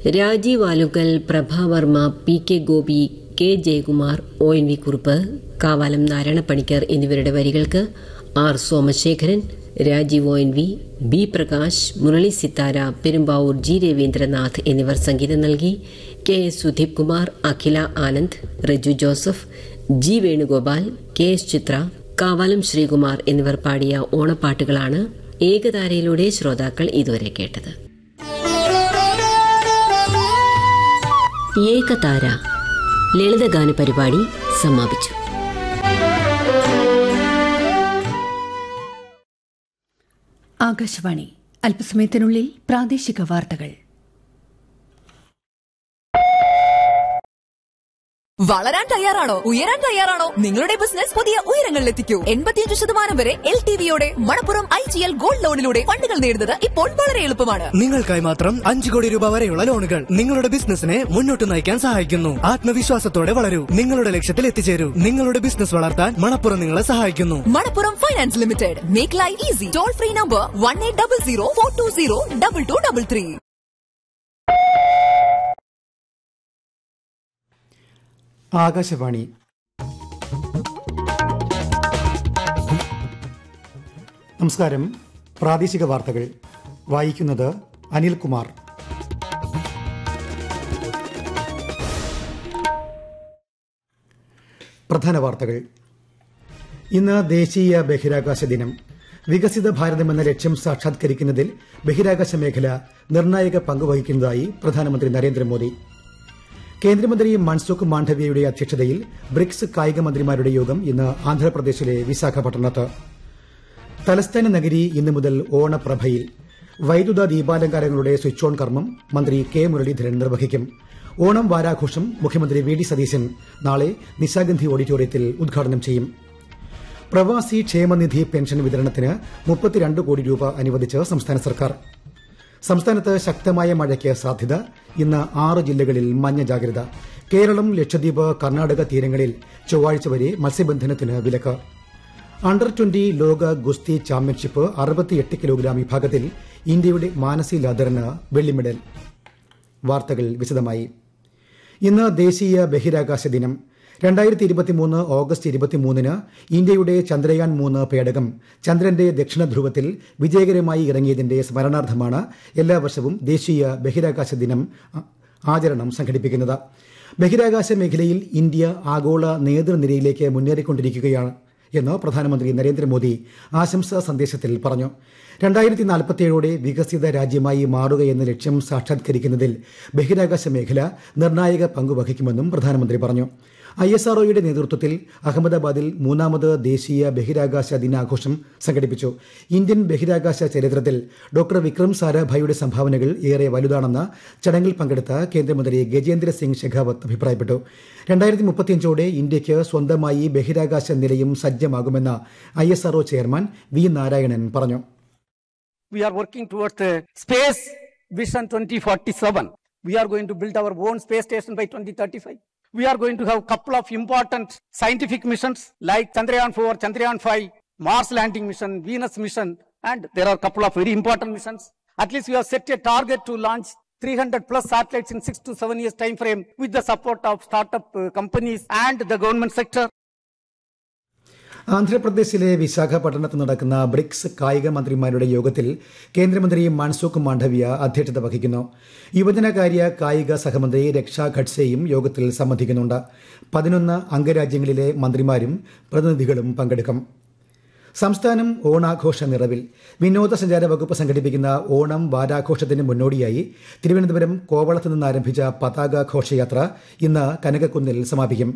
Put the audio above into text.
Rajeev Alukkal Prabhavarma P K Gopi K Jayakumar O N V Kurup Kavalam Narayanapanicker എന്നിവരുടെ വരികൾക്ക് R Somasekharan Rajeev O N V B Prakash Murali Sithara Perumbavoor G Raveendranath എന്നിവർ സംഗീതം നൽകി K S Sudheep Kumar Akhila Anand Reju Joseph G Venugopal K S Chithra Kavalam Sreekumar എന്നിവർ പാടിയ ഓണപ്പാട്ടുകളാണ് ഏകതാരയിലൂടെ ശ്രോതാക്കൾ ഇതുവരെ കേട്ടത് ഏകതാര ലളിതഗാന പരിപാടി സമാപിച്ചു ആകാശവാണി അല്പസമയത്തിനുള്ളിൽ പ്രാദേശിക വാർത്തകൾ വളരാൻ തയ്യാറാണോ ഉയരാൻ തയ്യാറാണോ നിങ്ങളുടെ ബിസിനസ് പുതിയ ഉയരങ്ങളിലെത്തിക്കൂ എൺപത്തിയഞ്ച് ശതമാനം വരെ എൽ ടി വിയോടെ Manappuram I G L gold ലോണിലൂടെ ഫണ്ടുകൾ നേടുന്നത് ഇപ്പോൾ വളരെ എളുപ്പമാണ് നിങ്ങൾക്കായി മാത്രം അഞ്ചു കോടി രൂപ വരെയുള്ള ലോണുകൾ നിങ്ങളുടെ ബിസിനസിനെ മുന്നോട്ട് നയിക്കാൻ സഹായിക്കുന്നു ആത്മവിശ്വാസത്തോടെ വളരൂ നിങ്ങളുടെ ലക്ഷ്യത്തിൽ എത്തിച്ചേരൂ നിങ്ങളുടെ ബിസിനസ് വളർത്താൻ മണപ്പുറം നിങ്ങളെ സഹായിക്കുന്നു Manappuram finance limited make life easy toll free number one eight double zero four two zero double two double three Akashvani നമസ്കാരം പ്രാദേശിക വാർത്തകൾ വായിക്കുന്നത് അനിൽകുമാർ പ്രധാന വാർത്തകൾ ഇന്ന് ദേശീയ ബഹിരാകാശ ദിനം വികസിത ഭാരതം എന്ന ലക്ഷ്യം സാക്ഷാത്കരിക്കുന്നതിൽ ബഹിരാകാശ മേഖല നിർണായക പങ്കുവഹിക്കുന്നതായി പ്രധാനമന്ത്രി നരേന്ദ്രമോദി കേന്ദ്രമന്ത്രി മൻസുഖ് മാണ്ഡവ്യയുടെ അധ്യക്ഷതയിൽ ബ്രിക്സ് കായിക മന്ത്രിമാരുടെ യോഗം ഇന്ന് ആന്ധ്രാപ്രദേശിലെ വിശാഖപട്ടണത്ത് തലസ്ഥാന നഗരി ഇന്നു മുതൽ ഓണപ്രഭയിൽ വൈദ്യുത ദീപാലങ്കാരങ്ങളുടെ സ്വിച്ച് ഓൺ കർമ്മം മന്ത്രി കെ മുരളീധരൻ നിർവഹിക്കും ഓണം വാരാഘോഷം മുഖ്യമന്ത്രി വി ഡി സതീശൻ നാളെ നിശാഗന്ധി ഓഡിറ്റോറിയത്തിൽ ഉദ്ഘാടനം ചെയ്യും പ്രവാസി ക്ഷേമനിധി പെൻഷൻ വിതരണത്തിന് മുപ്പത്തിരണ്ട് കോടി രൂപ അനുവദിച്ച് സംസ്ഥാന സർക്കാർ സംസ്ഥാനത്ത് ശക്തമായ മഴയ്ക്ക് സാധ്യത ഇന്ന് ആറ് ജില്ലകളിൽ മഞ്ഞ ജാഗ്രത കേരളം ലക്ഷദ്വീപ് കർണാടക തീരങ്ങളിൽ ചൊവ്വാഴ്ച വരെ മത്സ്യബന്ധനത്തിന് വിലക്ക് അണ്ടർ ട്വന്റി ലോക ഗുസ്തി ചാമ്പ്യൻഷിപ്പ് അറുപത്തിയെട്ട് കിലോഗ്രാം വിഭാഗത്തിൽ ഇന്ത്യയുടെ മാനസി ലാദറിന് വെള്ളി മെഡൽ വാർത്തകൾ വിശദമായി ഇന്ന് ദേശീയ ബഹിരാകാശ ദിനം രണ്ടായിരത്തി ഇരുപത്തിമൂന്ന് ഓഗസ്റ്റ് ഇരുപത്തിമൂന്നിന് ഇന്ത്യയുടെ ചന്ദ്രയാൻ മൂന്ന് പേടകം ചന്ദ്രന്റെ ദക്ഷിണ ധ്രുവത്തിൽ വിജയകരമായി ഇറങ്ങിയതിന്റെ സ്മരണാർത്ഥമാണ് എല്ലാ വർഷവും ദേശീയ ബഹിരാകാശ ദിനം ആചരണം സംഘടിപ്പിക്കുന്നത് ബഹിരാകാശ മേഖലയിൽ ഇന്ത്യ ആഗോള നേതൃനിരയിലേക്ക് മുന്നേറിക്കൊണ്ടിരിക്കുകയാണ് എന്ന് പ്രധാനമന്ത്രി നരേന്ദ്രമോദി ആശംസാ സന്ദേശത്തിൽ പറഞ്ഞു രണ്ടായിരത്തി നാൽപ്പത്തിയേഴോടെ വികസിത രാജ്യമായി മാറുകയെന്ന ലക്ഷ്യം സാക്ഷാത്കരിക്കുന്നതിൽ ബഹിരാകാശ മേഖല നിർണായക പങ്കുവഹിക്കുമെന്നും പ്രധാനമന്ത്രി പറഞ്ഞു ഐ എസ് ആർഒയുടെ നേതൃത്വത്തിൽ അഹമ്മദാബാദിൽ മൂന്നാമത് ദേശീയ ബഹിരാകാശ ദിനാഘോഷം സംഘടിപ്പിച്ചു ഇന്ത്യൻ ബഹിരാകാശ ചരിത്രത്തിൽ ഡോക്ടർ വിക്രം സാരാഭായിയുടെ സംഭാവനകൾ ഏറെ വലുതാണെന്ന് ചടങ്ങിൽ പങ്കെടുത്ത കേന്ദ്രമന്ത്രി ഗജേന്ദ്ര സിംഗ് ഷെഖാവത്ത് അഭിപ്രായപ്പെട്ടു രണ്ടായിരത്തി മുപ്പത്തിയഞ്ചോടെ ഇന്ത്യയ്ക്ക് സ്വന്തമായി ബഹിരാകാശ നിലയം സജ്ജമാകുമെന്ന് I S R O chairman V Narayanan പറഞ്ഞു we are working towards the space vision 2047 we are going to build our own space station by 2035 we are going to have couple of important scientific missions like chandrayaan 4 chandrayaan 5 mars landing mission venus mission and there are couple of very important missions at least we have set a target to launch 300 plus satellites in 6 to 7 years time frame with the support of startup uh, companies and the government sector ആന്ധ്രാപ്രദേശിലെ വിശാഖപട്ടണത്ത് നടക്കുന്ന BRICS കായിക മന്ത്രിമാരുടെ യോഗത്തിൽ കേന്ദ്രമന്ത്രി മൻസുഖ് മാണ്ഡവ്യ അധ്യക്ഷത വഹിക്കുന്നു യുവജനകാര്യ കായിക സഹമന്ത്രി രക്ഷാ ഖഡ്സെയും യോഗത്തിൽ സംബന്ധിക്കുന്നുണ്ട് പതിനൊന്ന് അംഗരാജ്യങ്ങളിലെ മന്ത്രിമാരും പ്രതിനിധികളും പങ്കെടുക്കും സംസ്ഥാനം ഓണാഘോഷ നിറവിൽ വിനോദസഞ്ചാര വകുപ്പ് സംഘടിപ്പിക്കുന്ന ഓണം വാരാഘോഷത്തിന് മുന്നോടിയായി തിരുവനന്തപുരം കോവളത്ത് നിന്ന് ആരംഭിച്ച പതാക ഘോഷയാത്ര ഇന്ന് കനകക്കുന്നിൽ സമാപിക്കും